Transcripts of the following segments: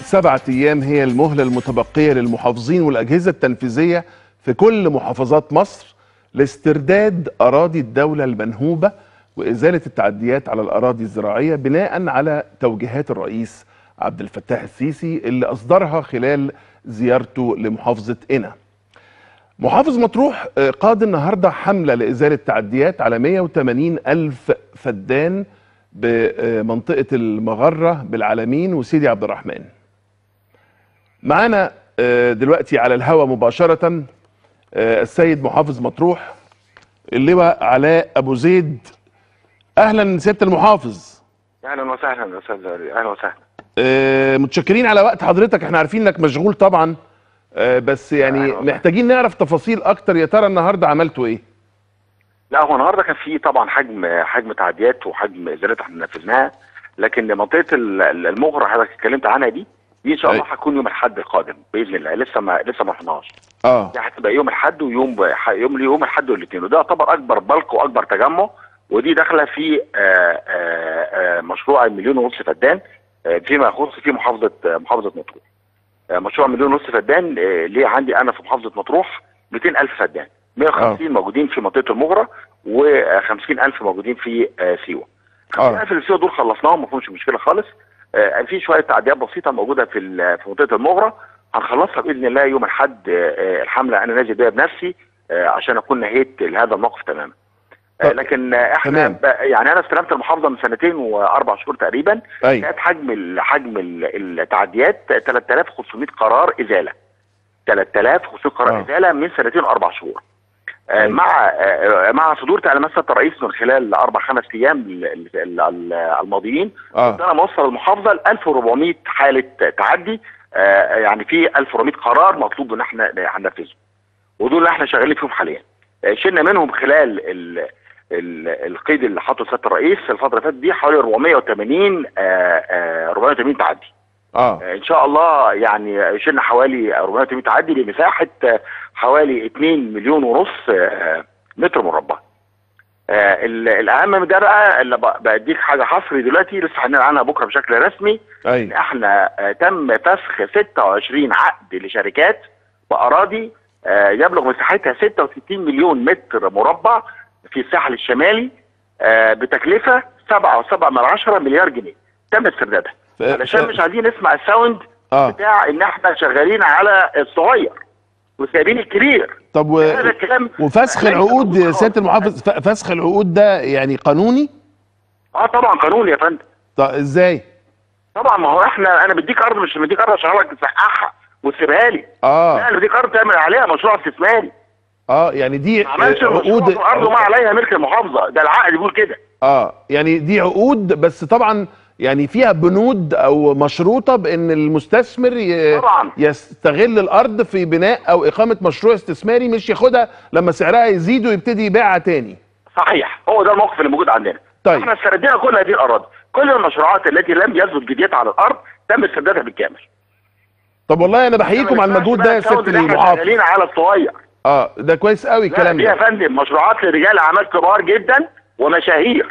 سبعة أيام هي المهلة المتبقية للمحافظين والأجهزة التنفيذية في كل محافظات مصر لاسترداد أراضي الدولة المنهوبة وإزالة التعديات على الأراضي الزراعية بناء على توجيهات الرئيس عبد الفتاح السيسي اللي أصدرها خلال زيارته لمحافظة قنا محافظ مطروح آه، قاد النهاردة حملة لإزالة التعديات على 180 ألف فدان بمنطقة المغرة بالعالمين وسيدي عبد الرحمن معانا آه، دلوقتي على الهوا مباشرة آه، السيد محافظ مطروح اللواء علاء أبو زيد أهلا سيادة المحافظ اهلا وسهلا يا استاذ علي. اهلا وسهلا آه، متشكرين على وقت حضرتك احنا عارفين انك مشغول طبعا آه، بس يعني أهلا وسهلا. محتاجين نعرف تفاصيل اكتر يا ترى النهارده عملتوا ايه لا هو النهارده كان في طبعا حجم حجم تعديات وحجم ازالات احنا نفذناها لكن منطقه ال- ال- المغره اللي حضرتك اتكلمت عنها دي دي ان شاء الله أي. هتكون يوم الاحد القادم باذن الله لسه ما لسه ما رحناش اه دي هتبقى يوم الاحد ويوم ب- ح- يوم يوم الاحد والاثنين وده يعتبر اكبر بلق واكبر تجمع ودي داخله في آه، آه، آه، مشروع المليون ونص فدان آه، فيما يخص في محافظه آه، محافظه مطروح آه، مشروع مليون ونص فدان آه، ليه عندي انا في محافظه مطروح 200 الف فدان 150 موجودين في منطقه المغره و50 الف موجودين في آه، سيوه 50 الف اللي في سيوه دول خلصناهم ما فيهمش مشكله خالص آه، في شويه تعديات بسيطه موجوده في ال- في منطقه المغره هنخلصها باذن الله يوم الاحد آه، آه، الحمله انا نازل بيها بنفسي آه، عشان اكون نهيت هذا الموقف تماما آه، طب، لكن آه، احنا تمام. ب- يعني انا استلمت المحافظه من سنتين واربع شهور تقريبا اي كانت حجم ال- حجم ال- التعديات 3500 قرار ازاله 3500 قرار آه. ازاله من سنتين واربع شهور آه، أي. مع آه، مع صدور تعليمات سياده الرئيس من خلال اربع خمس ايام ال- ال- ال- الماضيين اه كنت انا موصل المحافظه ل 1400 حاله تعدي آه، يعني في 1400 قرار مطلوب ان احنا هننفذه ودول اللي احنا شغالين فيهم حاليا آه، شلنا منهم خلال ال ال القيد اللي حاطه سياده الرئيس الفتره اللي فاتت دي حوالي 480 آه، آه، 480 تعدي اه آه، ان شاء الله يعني شلنا حوالي 480 تعدي بمساحه آه، حوالي 2 مليون ونص آه، متر مربع آه، ال- الاهم من ده بقى اللي ب- بديك حاجه حصري دلوقتي لسه هنعلن عنها بكره بشكل رسمي ان اي احنا آه، تم فسخ 26 عقد لشركات باراضي آه، يبلغ مساحتها 66 مليون متر مربع في الساحل الشمالي آه، بتكلفه 7.7 من عشرة مليار جنيه تم استردادها ف- علشان ف- مش عايزين نسمع الساوند اه بتاع ان احنا شغالين على الصغير وسايبين الكبير طب و... هذا الكلام وفسخ ليس العقود موجود يا سياده خالص. المحافظ ف- فسخ العقود ده يعني قانوني اه طبعا قانون يا فندم طب ازاي طبعا ما هو احنا انا بديك ارض مش بديك ارض عشان لك تسقعها وتسيبها لي لا اه انا بديك ارض تعمل عليها مشروع استثماري اه يعني دي ما عملش آه، مشروع في الارض وما عليها ملك المحافظه ده العقد بيقول كده اه يعني دي عقود بس طبعا يعني فيها بنود او مشروطه بان المستثمر ي... طبعا. يستغل الارض في بناء او اقامه مشروع استثماري مش ياخدها لما سعرها يزيد ويبتدي يبيعها تاني صحيح هو ده الموقف اللي موجود عندنا طيب. احنا استردينا كل هذه الاراضي كل المشروعات التي لم يثبت جديتها على الارض تم استردادها بالكامل طب والله انا بحييكم على المجهود ده يا سياده سياده احنا المحافظ شغالين على الصغير اه ده كويس قوي لا الكلام دي يا ده فندم مشروعات لرجال اعمال كبار جدا ومشاهير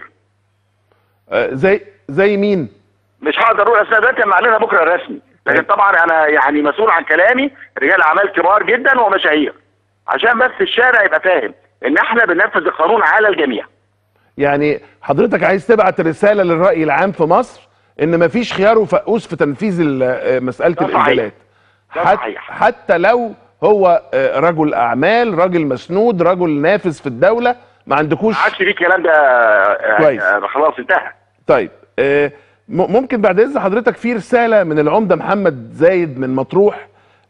آه زي زي مين مش هقدر اقول اسماء دلوقتي اما اعلنها بكره رسمي لكن طيب. طبعا انا يعني مسؤول عن كلامي رجال اعمال كبار جدا ومشاهير عشان بس الشارع يبقى فاهم ان احنا بننفذ القانون على الجميع يعني حضرتك عايز تبعت رساله للراي العام في مصر ان مفيش خيار وفقوس في تنفيذ ال- آه، مساله ده صحيح. الازالات ده حت صحيح. حتى لو هو آه، رجل اعمال رجل مسنود رجل نافذ في الدوله ما عندكوش ما عادش في الكلام ده آه، كويس. آه، خلاص انتهى طيب آه، م- ممكن بعد اذن حضرتك في رساله من العمده محمد زايد من مطروح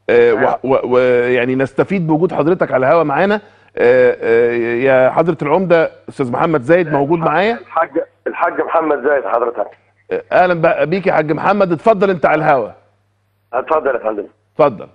ويعني نستفيد بوجود حضرتك على الهوا معانا آه، آه، يا حضره العمده استاذ محمد زايد موجود معايا الحاج الحاج محمد زايد حضرتك آه، اهلا بقى بيك يا حاج محمد اتفضل انت على الهوا اتفضل يا فندم اتفضل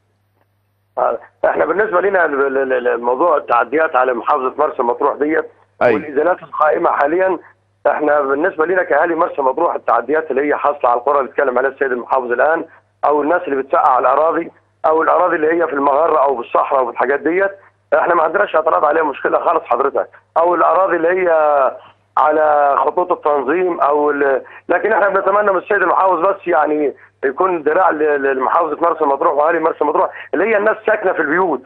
آه، احنا بالنسبه لنا ال- ال- ال- الموضوع التعديات على محافظه مرسى مطروح ديت أيوة. والازالات القائمه حاليا احنا بالنسبه لنا كاهالي مرسى مطروح التعديات اللي هي حاصله على القرى اللي بيتكلم عليها السيد المحافظ الان او الناس اللي بتسقع على الاراضي او الاراضي اللي هي في المغره او بالصحراء والحاجات ديت احنا ما عندناش اعتراض عليها مشكله خالص حضرتك او الاراضي اللي هي على خطوط التنظيم او ال- لكن احنا بنتمنى من السيد المحافظ بس يعني يكون دراع ل- لمحافظه مرسى مطروح واهالي مرسى مطروح اللي هي الناس ساكنه في البيوت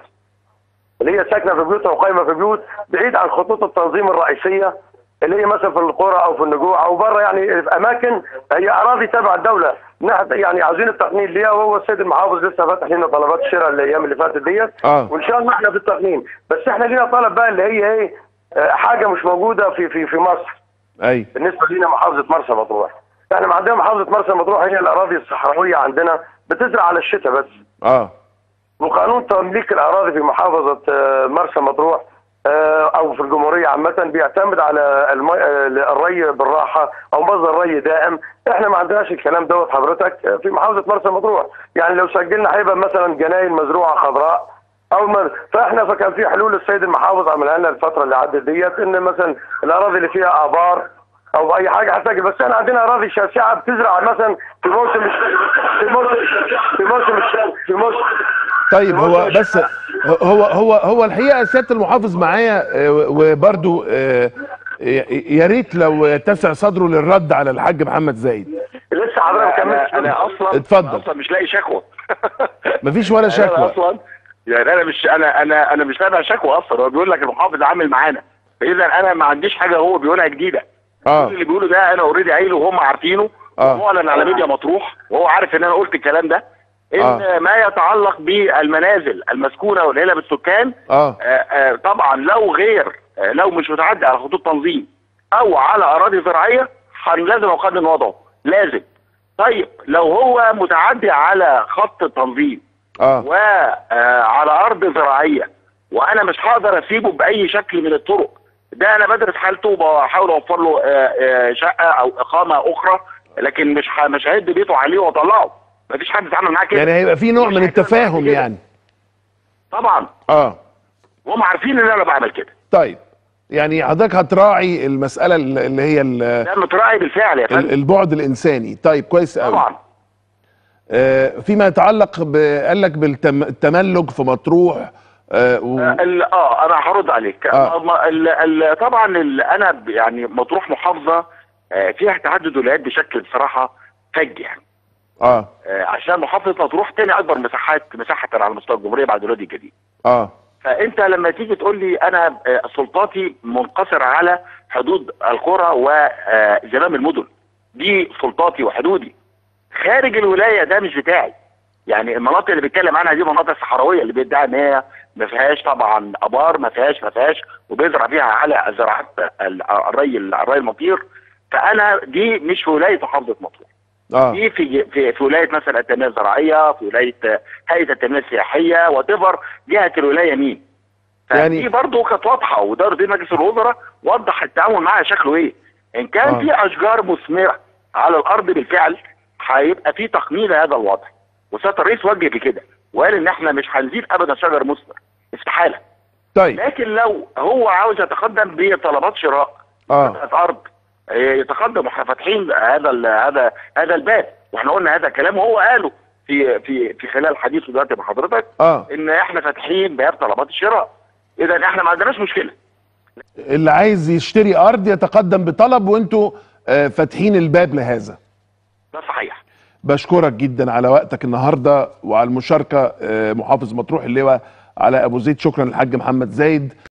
اللي هي ساكنه في بيوتها وقايمه في بيوت بعيد عن خطوط التنظيم الرئيسيه اللي هي مثلا في القرى او في النجوع او بره يعني في اماكن هي اراضي تبع الدوله نحن يعني عاوزين التقنين ليها وهو السيد المحافظ لسه فاتح لنا طلبات شراء الايام اللي فاتت ديت آه. وان شاء الله احنا في التقنين بس احنا لينا طلب بقى اللي هي ايه آه، حاجه مش موجوده في في في مصر اي بالنسبه لنا محافظه مرسى مطروح احنا ما عندنا محافظه مرسى مطروح هي الاراضي الصحراويه عندنا بتزرع على الشتاء بس اه وقانون تمليك الاراضي في محافظه آه، مرسى مطروح آه، او في الجمهوريه عامه بيعتمد على المي... آه، الري بالراحه او مصدر ري دائم احنا ما عندناش الكلام دوت حضرتك آه، في محافظه مرسى مطروح يعني لو سجلنا هيبقى مثلا جناين مزروعه خضراء او ما فاحنا فكان في حلول السيد المحافظ عملها لنا الفتره اللي عدت ديت ان مثلا الاراضي اللي فيها ابار او اي حاجه هتسجل بس احنا عندنا اراضي شاسعه بتزرع مثلا في موسم الش- في موسم في موسم الش- في موسم طيب هو بس هو هو هو الحقيقه سياده المحافظ معايا آه، وبرضو آه، يا ريت لو تسع صدره للرد على الحاج محمد زايد لسه حضرتك ما كملتش انا انا اصلا اتفضل. أنا اصلا مش لاقي شكوى مفيش ولا انا شكوى اصلا يعني انا مش انا انا انا مش سامع شكوى اصلا هو بيقول لك المحافظ عامل معانا فاذا انا ما عنديش حاجه هو بيقولها جديده اه كل اللي بيقوله ده انا اوريدي قايله وهم عارفينه آه. معلن على ميديا مطروح وهو عارف ان انا قلت الكلام ده ان آه. ما يتعلق بالمنازل المسكونه والعيله بالسكان اه آه، آه، طبعا لو غير آه، لو مش متعدي على خطوط تنظيم او على اراضي زراعيه هن- لازم اقنن وضعه لازم طيب لو هو متعدي على خط التنظيم اه وعلى ارض زراعيه وانا مش هقدر اسيبه باي شكل من الطرق ده انا بدرس حالته وبحاول اوفر له آه، آه، شقه او اقامه اخرى لكن مش ه- مش ههد بيته عليه واطلعه مفيش حد اتعامل معاه كده يعني هيبقى في نوع مش من هيتم التفاهم كده. يعني طبعا اه وهم عارفين ان انا بعمل كده طيب يعني حضرتك هتراعي المساله اللي هي ال- ده متراعي بالفعل يا ال- فندم البعد الانساني طيب كويس قوي طبعا آه فيما يتعلق ب... قال لك بالتملك في مطروح آه و... ال- اه انا هرد عليك آه. ما- ال- ال- طبعا ال- انا ب- يعني مطروح محافظه آه، فيها تعدد ولايات بشكل بصراحه فج يعني اه آه، عشان محافظه مطروح تاني اكبر مساحات مساحه على مستوى الجمهوريه بعد الوادي الجديد اه فانت لما تيجي تقول لي انا آه، سلطاتي منقصره على حدود القرى وزمام المدن دي سلطاتي وحدودي خارج الولايه ده مش بتاعي يعني المناطق اللي بيتكلم عنها دي مناطق صحراويه اللي بيدعي ان هي ما فيهاش طبعا ابار ما فيهاش ما فيهاش وبيزرع فيها على زراعات ال- الري الري المطير فانا دي مش في ولايه محافظه مطروح اه دي في في في ولايه مثلا التنميه الزراعيه في ولايه آه، هيئه التنميه السياحيه وات جهه الولايه مين يعني- يعني دي برضه كانت واضحه ودار دي مجلس الوزراء وضح التعامل معاها شكله ايه ان كان آه. في اشجار مثمره على الارض بالفعل هيبقى في تقنين هذا الوضع وسياده الرئيس وجه بكده وقال ان احنا مش هنزيد ابدا شجر مثمر استحاله طيب لكن لو هو عاوز يتقدم بطلبات شراء اه قطعة ارض آه، يتقدم واحنا فاتحين هذا ال- هذا هذا الباب واحنا قلنا هذا الكلام وهو قاله في في في خلال حديثه دلوقتي مع حضرتك اه ان احنا فاتحين باب طلبات الشراء اذا احنا ما عندناش مشكله اللي عايز يشتري ارض يتقدم بطلب وانتوا آه فاتحين الباب لهذا ده صحيح بشكرك جدا على وقتك النهارده وعلى المشاركه آه محافظ مطروح اللواء على ابو زيد شكرا للحاج محمد زايد